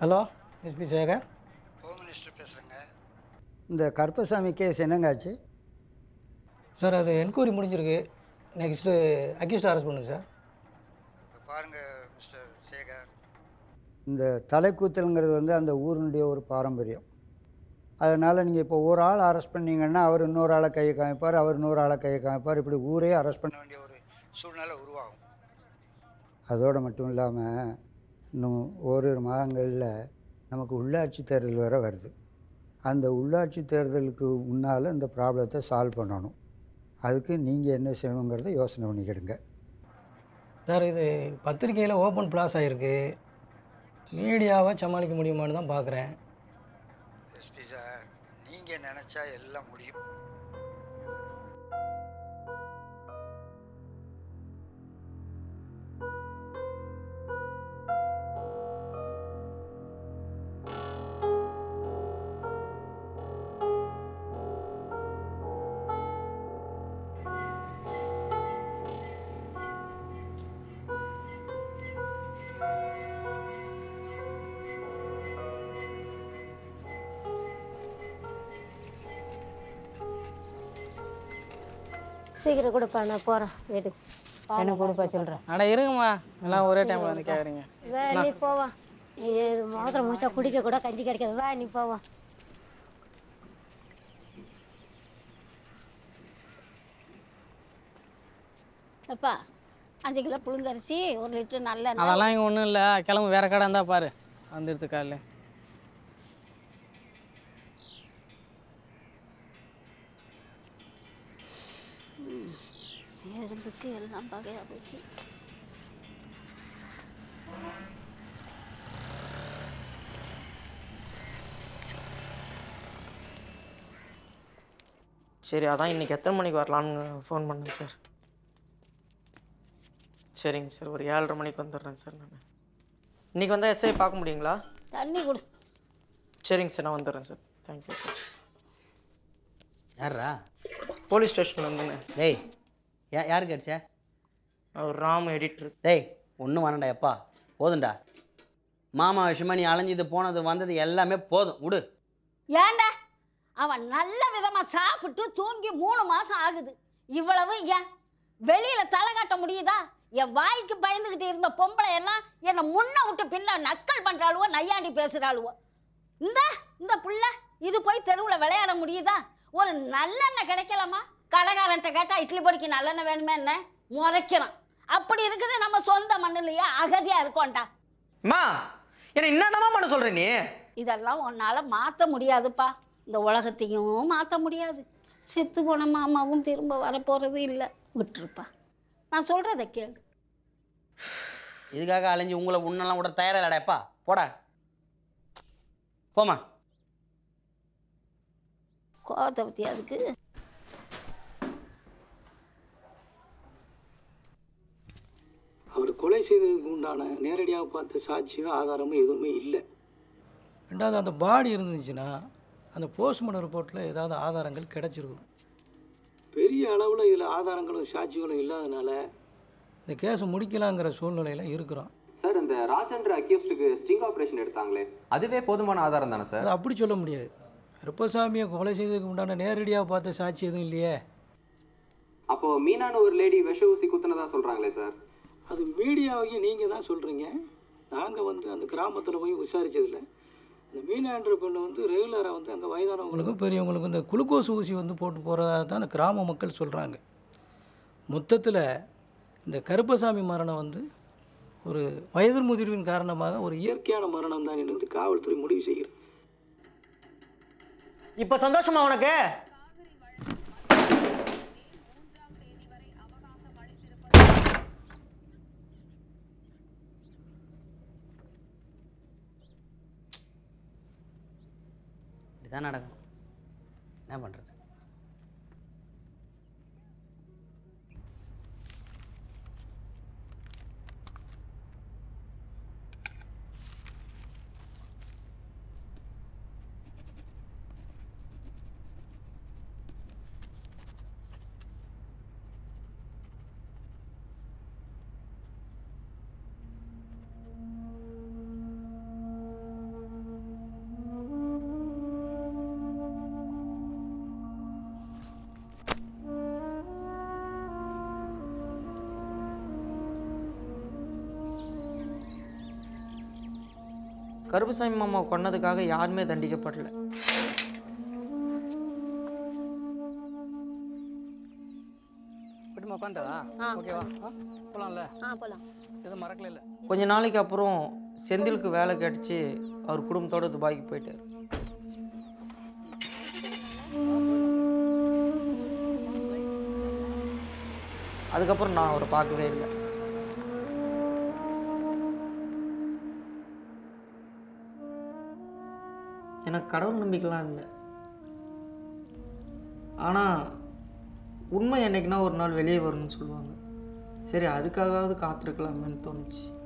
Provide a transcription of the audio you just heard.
hello SP Sekhar home minister பேசுகிறேங்க இந்த Karuppasamy case என்னங்க ஆச்சு சார் அது என்கொயரி முடிஞ்சிருக்கு நெக்ஸ்ட்டு அக்யூஸ்ட் அரெஸ்ட் பண்ணுங்க சார் பாருங்கள் மிஸ்டர் சேகர் இந்த தலைக்கூத்தல்ங்கிறது வந்து அந்த ஊரினுடைய ஒரு பாரம்பரியம் அதனால் நீங்கள் இப்போ ஒரு ஆள் அரெஸ்ட் பண்ணீங்கன்னா அவர் இன்னொரு ஆளை கையை காமிப்பார் அவர் இன்னொரு ஆளை கையை காமிப்பார் இப்படி ஊரே அரெஸ்ட் பண்ண வேண்டிய ஒரு சூழ்நிலை உருவாகும் அதோடு மட்டும் இல்லாமல் இன்னும் ஓரிரு மாதங்களில் நமக்கு உள்ளாட்சி தேர்தல் வேறு வருது அந்த உள்ளாட்சி தேர்தலுக்கு முன்னால் இந்த ப்ராப்ளத்தை சால்வ் பண்ணணும் அதுக்கு நீங்கள் என்ன செய்யணுங்கிறத யோசனை பண்ணிக்கிடுங்க சார் இது பத்திரிக்கையில் ஓப்பன் பிளாஸ் ஆகிருக்கு மீடியாவை சமாளிக்க முடியுமான்னு தான் பார்க்குறேன் எஸ்பி சார் நீங்கள் நினச்சா எல்லாம் முடியும் சீக்கிரம் கொடுப்பா நான் போகிறேன் வீட்டுக்கு எனக்கு கொடுப்பா சொல்கிறேன் அட இருங்கம்மா எல்லாம் ஒரே டைமில் வந்து கேட்குறீங்க வே நீ போவா நீ மோதிரம் முடிச்சா குடிக்க கூட கஞ்சி கிடைக்காது வா நீ போவா அப்பா அஞ்சு கிலோ புழுங்கரிசி ஒரு லிட்டர் நல்ல அதெல்லாம் இங்கே ஒன்றும் இல்லை கிளம்பு வேற கடை இருந்தால் பாரு வந்துடுது காலையில் எறும்புக்கு எல்லாம் பகையாக போச்சு சரி அதான் இன்றைக்கி எத்தனை மணிக்கு வரலான்னு ஃபோன் பண்ணேன் சார் சரிங்க சார் ஒரு ஏழரை மணிக்கு வந்துடுறேன் சார் நான் இன்றைக்கி வந்தால் எஸ்ஐ பார்க்க முடியுங்களா தண்ணி கொடு சரிங்க சார் நான் வந்துடுறேன் சார் தேங்க்யூ சார் யார்ரா போலீஸ் ஸ்டேஷன் வந்துங்க டேய் யா யாருக்கு அடிச்ச அவர் ராம் எடிட்டர் டேய் ஒன்றும் வேணாம்டா எப்பா போதும்டா மாமா விஷயமா நீ அலைஞ்சது போனது வந்தது எல்லாமே போதும் விடு ஏன்டா அவன் நல்ல விதமா சாப்பிட்டு தூங்கி மூணு மாசம் ஆகுது இவ்வளவு ஏன் வெளியில தலை காட்ட முடியுதா என் வாய்க்கு பயந்துகிட்டு இருந்த பொம்பளை எல்லாம் என்னை முன்ன விட்டு பின்ன நக்கல் பண்றாளுவோ நையாண்டி பேசுறாளுவோ இந்த இந்த புள்ள இது போய் தெருவில் விளையாட முடியுதா ஒரு நல்லெண்ணெய் கிடைக்கலாமா கடைக்காரன்ட்ட கேட்டா இட்லி பொடிக்கு நல்லெண்ணெய் வேணுமே என்ன முறைக்கிறான் அப்படி இருக்குது நம்ம சொந்த மண்ணுலயே அகதியா இருக்கோம்டா அம்மா என்ன என்னதாம்மா பண்ண சொல்கிற நீ இதெல்லாம் உன்னால் மாற்ற முடியாதுப்பா இந்த உலகத்தையும் மாற்ற முடியாது செத்து போன மாமாவும் திரும்ப வரப்போகிறது இல்லை விட்டுருப்பா நான் சொல்கிறத கேளு இதுக்காக அலைஞ்சு உங்களை உன்னெல்லாம் விட தயாரா இல்லடா எப்பா போடா போமா கோவத்தை பற்றி அதுக்கு அவர் கொலை செய்ததுக்கு உண்டான நேரடியாக பார்த்த சாட்சியோ ஆதாரமோ எதுவுமே இல்லை ரெண்டாவது அந்த பாடி இருந்துச்சுன்னா அந்த போஸ்ட்மார்ட்டம் ரிப்போர்ட்டில் ஏதாவது ஆதாரங்கள் கிடச்சிருக்கும் பெரிய அளவில் இதில் ஆதாரங்களும் சாட்சிகளும் இல்லாதனால இந்த கேஸை முடிக்கலாங்கிற சூழ்நிலையில் இருக்கிறோம் சார் இந்த ராஜன்ற அக்யூஸ்டுக்கு ஸ்டிங் ஆப்ரேஷன் எடுத்தாங்களே அதுவே போதுமான ஆதாரம் தானே சார் அது அப்படி சொல்ல முடியாது கருப்பசாமியை கொலை செய்ததுக்கு உண்டான நேரடியாக பார்த்த சாட்சி எதுவும் இல்லையே அப்போ மீனான ஒரு லேடி விஷ ஊசி குத்துனதா சொல்றாங்களே சார் அது மீடியாவையும் நீங்கள் தான் சொல்கிறீங்க நாங்கள் வந்து அந்த கிராமத்தில் போய் விசாரிச்சதில்ல அந்த மீனான்ற பெண்ணை வந்து ரெகுலராக வந்து அங்கே வயதானவங்களுக்கு உங்களுக்கும் பெரியவங்களுக்கும் இந்த குளுக்கோஸ் ஊசி வந்து போட்டு போகிறதா தான் இந்த கிராம மக்கள் சொல்கிறாங்க மொத்தத்தில் இந்த கருப்பசாமி மரணம் வந்து ஒரு வயது முதிர்வின் காரணமாக ஒரு இயற்கை இயற்கையான மரணம் தான் என்று காவல்துறை முடிவு செய்கிறது இப்போ சந்தோஷமா உனக்கு இப்படிதான் நடக்கும் என்ன பண்ணுறது கருப்புசாமி மாமா கொன்னதுக்காக யாருமே தண்டிக்கப்படல குட்டிமா உட்காந்துட்டா ஓகேவா போகலாம்ல ஆ போகலாம் எதுவும் மறக்கல இல்லை கொஞ்ச நாளைக்கு அப்புறம் செந்திலுக்கு வேலை கிடச்சி அவர் குடும்பத்தோட துபாய்க்கு போயிட்டார் அதுக்கப்புறம் நான் அவரை பார்க்கவே இல்லை எனக்கு கடவுள் நம்பிக்கைலாம் இல்லை ஆனால் உண்மை என்னைக்குன்னா ஒரு நாள் வெளியே வரும்னு சொல்லுவாங்க சரி அதுக்காகவாவது காத்திருக்கலாமேன்னு தோணுச்சு